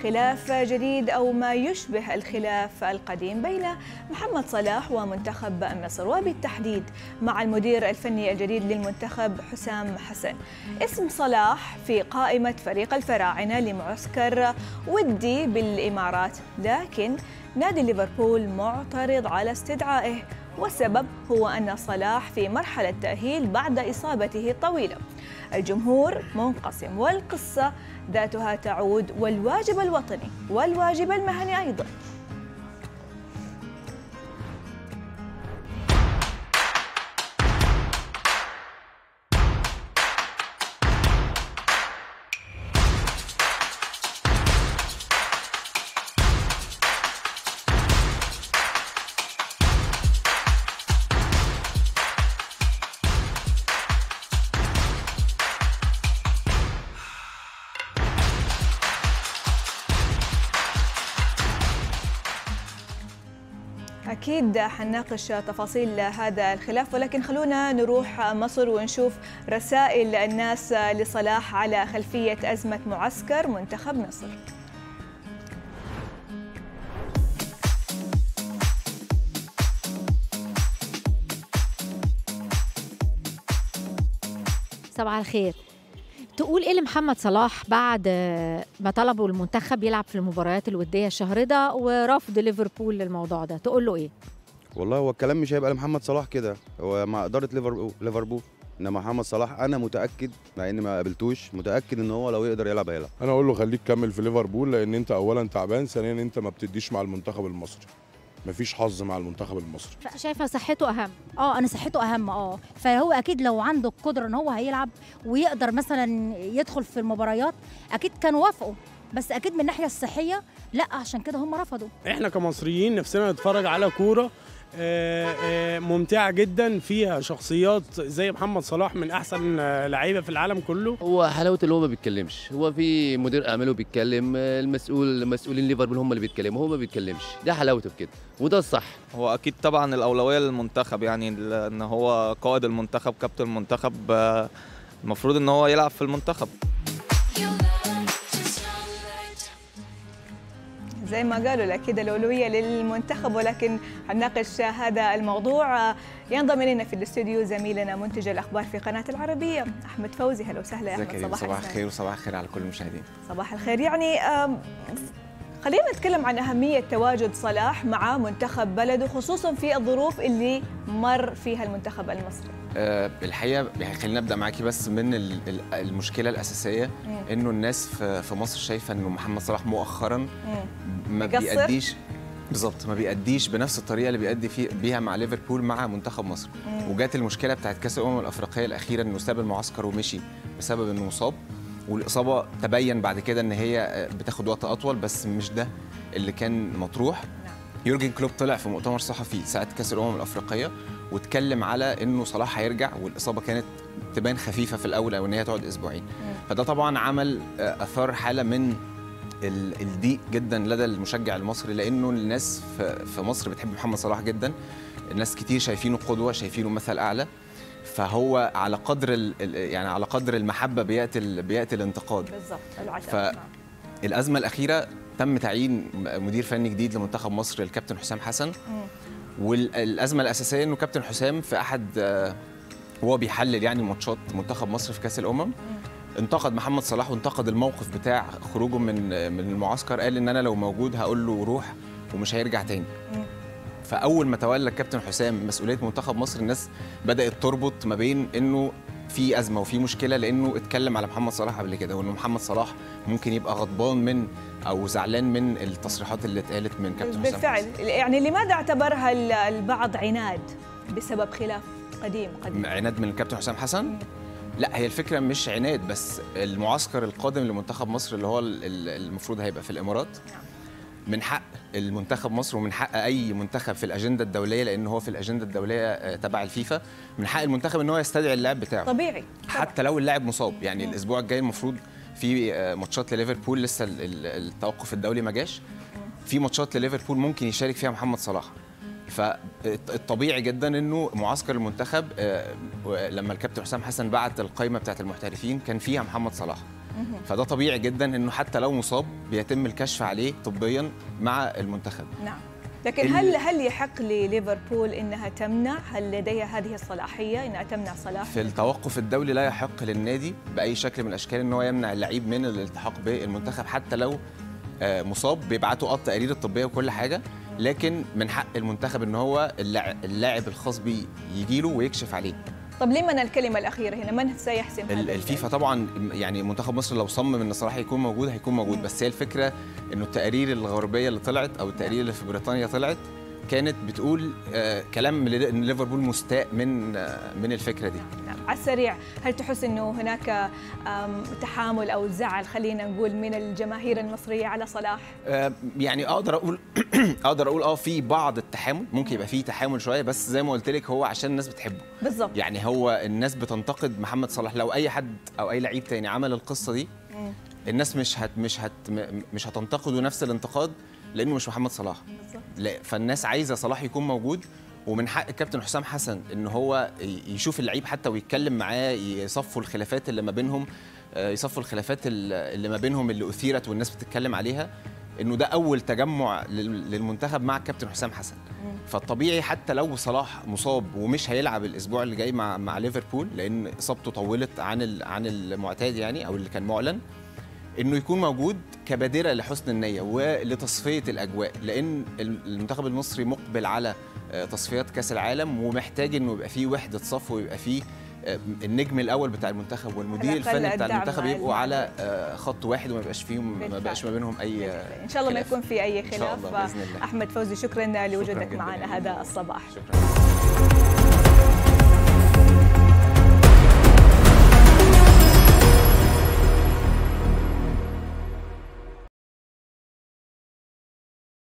خلاف جديد أو ما يشبه الخلاف القديم بين محمد صلاح ومنتخب مصر وبالتحديد مع المدير الفني الجديد للمنتخب حسام حسن اسم صلاح في قائمة فريق الفراعنة لمعسكر ودي بالإمارات لكن نادي ليفربول معترض على استدعائه والسبب هو أن صلاح في مرحلة تأهيل بعد إصابته الطويلة الجمهور منقسم والقصة ذاتها تعود والواجب الوطني والواجب المهني أيضاً أكيد حنناقش تفاصيل هذا الخلاف ولكن خلونا نروح مصر ونشوف رسائل الناس لصلاح على خلفية أزمة معسكر منتخب مصر صباح الخير تقول ايه لمحمد صلاح بعد ما طلبوا المنتخب يلعب في المباريات الوديه الشهر ده ورفض ليفربول للموضوع ده تقول له ايه والله هو الكلام مش هيبقى لمحمد صلاح كده هو مع اداره ليفربول ليفربول انما محمد صلاح انا متاكد مع اني ما قابلتوش متاكد ان هو لو يقدر يلعب هيلعب انا اقول له خليك كمل في ليفربول لان انت اولا تعبان ثانيا انت ما بتديش مع المنتخب المصري مفيش حظ مع المنتخب المصري شايفه صحته اهم اه انا صحته اهم اه فهو اكيد لو عنده القدره ان هو هيلعب ويقدر مثلا يدخل في المباريات اكيد كان وافقوا بس اكيد من الناحيه الصحيه لا عشان كده هم رفضوا احنا كمصريين نفسنا نتفرج على كوره آه، آه، ممتعه جدا فيها شخصيات زي محمد صلاح من احسن آه، لعيبه في العالم كله هو حلاوه اللي هو ما بيتكلمش هو في مدير اعماله بيتكلم المسؤول مسؤولين ليفربول هم اللي بيتكلموا هو ما بيتكلمش ده حلاوته بكده وده الصح هو اكيد طبعا الاولويه للمنتخب يعني ان هو قائد المنتخب كابتن المنتخب آه، المفروض ان هو يلعب في المنتخب زي ما قالوا الأكيد الأولوية للمنتخب ولكن حنناقش هذا الموضوع ينضم إلينا في الاستوديو زميلنا منتج الأخبار في قناة العربية أحمد فوزي هلا وسهلا يا أحمد صباح, صباح الخير وصباح الخير على كل المشاهدين صباح الخير يعني آم، خلينا نتكلم عن أهمية تواجد صلاح مع منتخب بلده خصوصا في الظروف اللي مر فيها المنتخب المصري أه الحقيقه يعني خلينا نبدا معاكي بس من ال- ال- المشكله الاساسيه مم. انه الناس في في مصر شايفه انه محمد صلاح مؤخرا مم. ما مقصر؟ بيأديش بالظبط ما بيأديش بنفس الطريقه اللي بيأدي فيه بيها مع ليفربول مع منتخب مصر مم. وجات المشكله بتاعت كاس الامم الافريقيه الاخيره انه ساب المعسكر ومشي بسبب انه مصاب والاصابه تبين بعد كده ان هي آه، بتاخد وقت اطول بس مش ده اللي كان مطروح يورجن كلوب طلع في مؤتمر صحفي ساعه كاس الامم الافريقيه واتكلم على انه صلاح هيرجع والاصابه كانت تبان خفيفه في الاول او ان هي تقعد اسبوعين فده طبعا عمل آه، اثار حاله من ال- الضيق جدا لدى المشجع المصري لانه الناس في في مصر بتحب محمد صلاح جدا الناس كتير شايفينه قدوه شايفينه مثل اعلى فهو على قدر ال- ال- يعني على قدر المحبه بياتي ال- بياتي الانتقاد بالضبط العتب ف- نعم. الازمه الاخيره تم تعيين مدير فني جديد لمنتخب مصر الكابتن حسام حسن مم. والازمه الاساسيه انه كابتن حسام في احد آه، وهو بيحلل يعني ماتشات منتخب مصر في كاس الامم انتقد محمد صلاح وانتقد الموقف بتاع خروجه من من المعسكر قال ان انا لو موجود هقول له روح ومش هيرجع تاني مم. فاول ما تولى الكابتن حسام مسؤوليه منتخب مصر الناس بدات تربط ما بين انه في ازمه وفي مشكله لانه اتكلم على محمد صلاح قبل كده وانه محمد صلاح ممكن يبقى غضبان من او زعلان من التصريحات اللي اتقالت من كابتن حسام بالفعل حسن. يعني لماذا اعتبرها ال- البعض عناد بسبب خلاف قديم قديم عناد من الكابتن حسام حسن لا هي الفكره مش عناد بس المعسكر القادم لمنتخب مصر اللي هو ال- ال- المفروض هيبقى في الامارات من حق المنتخب مصر ومن حق اي منتخب في الاجنده الدوليه لان هو في الاجنده الدوليه آه، تبع الفيفا من حق المنتخب ان هو يستدعي اللاعب بتاعه طبيعي حتى لو اللاعب مصاب يعني الاسبوع الجاي المفروض في آه، ماتشات لليفربول لسه ال- ال- التوقف الدولي ما جاش في ماتشات لليفربول ممكن يشارك فيها محمد صلاح فالطبيعي جدا انه معسكر المنتخب آه، لما الكابتن حسام حسن بعت القائمه بتاعت المحترفين كان فيها محمد صلاح فده طبيعي جدا انه حتى لو مصاب بيتم الكشف عليه طبيا مع المنتخب نعم لكن ال- هل هل يحق لليفربول انها تمنع هل لديها هذه الصلاحيه انها تمنع صلاح في التوقف الدولي لا يحق للنادي باي شكل من الاشكال ان هو يمنع اللعيب من الالتحاق بالمنتخب حتى لو آه، مصاب بيبعتوا اه التقارير الطبيه وكل حاجه لكن من حق المنتخب ان هو اللاع- اللاعب الخاص بيه يجي له ويكشف عليه طب لمن الكلمه الاخيره هنا من سيحسم ال- هذا الفيفا طبعا يعني منتخب مصر لو صمم ان صلاح يكون موجود هيكون موجود بس هي الفكره انه التقارير الغربيه اللي طلعت او التقارير اللي في بريطانيا طلعت كانت بتقول آه كلام ل- ان ليفربول مستاء من آه من الفكره دي نعم. على السريع هل تحس انه هناك آم، تحامل او زعل خلينا نقول من الجماهير المصريه على صلاح آه، يعني اقدر اقول اقدر اقول اه في بعض التحامل ممكن يبقى فيه تحامل شويه بس زي ما قلت لك هو عشان الناس بتحبه بالضبط يعني هو الناس بتنتقد محمد صلاح لو اي حد او اي لعيب تاني عمل القصه دي مم. الناس مش هت مش هت م- مش هتنتقده نفس الانتقاد لانه مش محمد صلاح بالضبط لا فالناس عايزه صلاح يكون موجود ومن حق الكابتن حسام حسن ان هو ي- يشوف اللعيب حتى ويتكلم معاه يصفوا الخلافات اللي ما بينهم آه، يصفوا الخلافات ال- اللي ما بينهم اللي اثيرت والناس بتتكلم عليها انه ده اول تجمع لل- للمنتخب مع الكابتن حسام حسن فالطبيعي حتى لو صلاح مصاب ومش هيلعب الاسبوع اللي جاي مع مع ليفربول لان اصابته طولت عن ال- عن المعتاد يعني او اللي كان معلن انه يكون موجود كبادره لحسن النيه ولتصفيه الاجواء لان المنتخب المصري مقبل على آه، تصفيات كاس العالم ومحتاج انه يبقى فيه وحده صف ويبقى فيه آه، النجم الاول بتاع المنتخب والمدير على الأقل الفني بتاع الدعم المنتخب مع يبقوا على آه، خط واحد وما يبقاش فيهم ما بالفعل. بقاش ما بينهم اي آه، ان شاء الله ما خلاف. يكون في اي إن شاء خلاف الله بإذن الله. احمد فوزي شكرا لوجودك جداً معنا يا هذا فندم. الصباح شكرا